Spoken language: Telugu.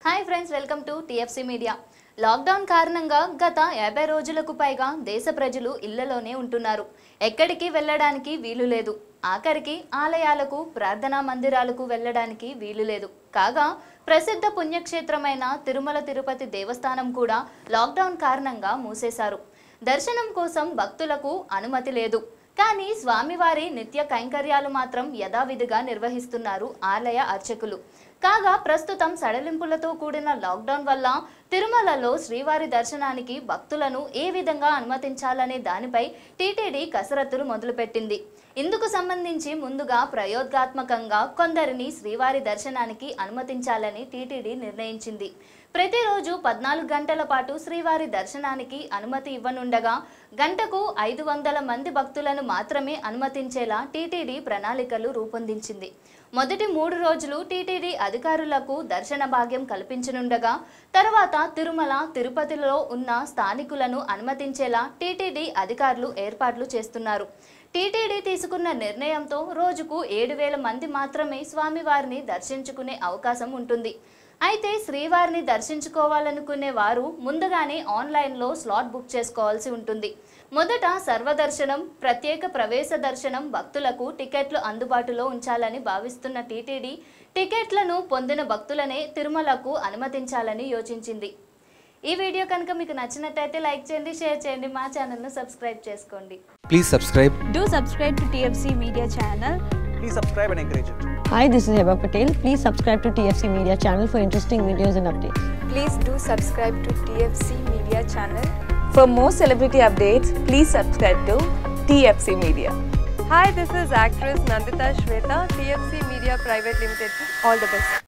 Hi friends welcome to TFC media lockdown కారణంగా గత యాభై రోజులకు పైగా దేశ ప్రజలు ఇళ్లలోనే ఉంటున్నారు ఎక్కడికి వెళ్ళడానికి వీలు లేదు ఆఖరికి ఆలయాలకు ప్రార్థనా మందిరాలకు వెళ్ళడానికి వీలు లేదు కాగా ప్రసిద్ధ పుణ్యక్షేత్రమైన తిరుమల తిరుపతి దేవస్థానం కూడా లాక్డౌన్ కారణంగా మూసేశారు దర్శనం కోసం భక్తులకు అనుమతి లేదు కానీ స్వామివారి నిత్య కైంకర్యాలు మాత్రం యథావిధిగా నిర్వహిస్తున్నారు ఆలయ అర్చకులు కాగా ప్రస్తుతం సడలింపులతో కూడిన లాక్డౌన్ వల్ల తిరుమలలో శ్రీవారి దర్శనానికి భక్తులను ఏ విధంగా అనుమతించాలనే దానిపై టీటీడీ కసరత్తులు మొదలుపెట్టింది ఇందుకు సంబంధించి ముందుగా ప్రయోగాత్మకంగా కొందరిని శ్రీవారి దర్శనానికి అనుమతించాలని టీటీడీ నిర్ణయించింది ప్రతిరోజు పద్నాలుగు గంటల పాటు శ్రీవారి దర్శనానికి అనుమతి ఇవ్వనుండగా గంటకు ఐదు వందల మంది భక్తులను మాత్రమే అనుమతించేలా టీటీడీ ప్రణాళికలు రూపొందించింది మొదటి మూడు రోజులు టీటీడీ అధికారులకు దర్శన భాగ్యం కల్పించనుండగా తర్వాత తిరుమల తిరుపతిలో ఉన్న స్థానికులను అనుమతించేలా టీటీడీ అధికారులు ఏర్పాట్లు చేస్తున్నారు టీటీడీ తీసుకున్న నిర్ణయంతో రోజుకు ఏడు వేల మంది మాత్రమే స్వామివారిని దర్శించుకునే అవకాశం ఉంటుంది అయితే శ్రీవారిని దర్శించుకోవాలనుకునే వారు ముందుగానే ఆన్లైన్లో స్లాట్ బుక్ చేసుకోవాల్సి ఉంటుంది మొదట సర్వదర్శనం ప్రత్యేక ప్రవేశ దర్శనం భక్తులకు టికెట్లు అందుబాటులో ఉంచాలని భావిస్తున్న టీటీడీ టికెట్లను పొందిన భక్తులనే తిరుమలకు అనుమతించాలని యోచించింది ఈ వీడియో కనుక మీకు నచ్చినట్టయితే లైక్ చేయండి షేర్ చేయండి మా ఛానల్ను సబ్స్క్రైబ్ చేసుకోండి Please subscribe. Do subscribe to TFC Media channel. Please subscribe and encourage it. Hi, this is Heba Patel. Please subscribe to TFC Media channel for interesting videos and updates. Please do subscribe to TFC Media channel. For more celebrity updates, please subscribe to TFC Media. Hi, this is actress Nandita Shweta, TFC Media Private Limited. All the best.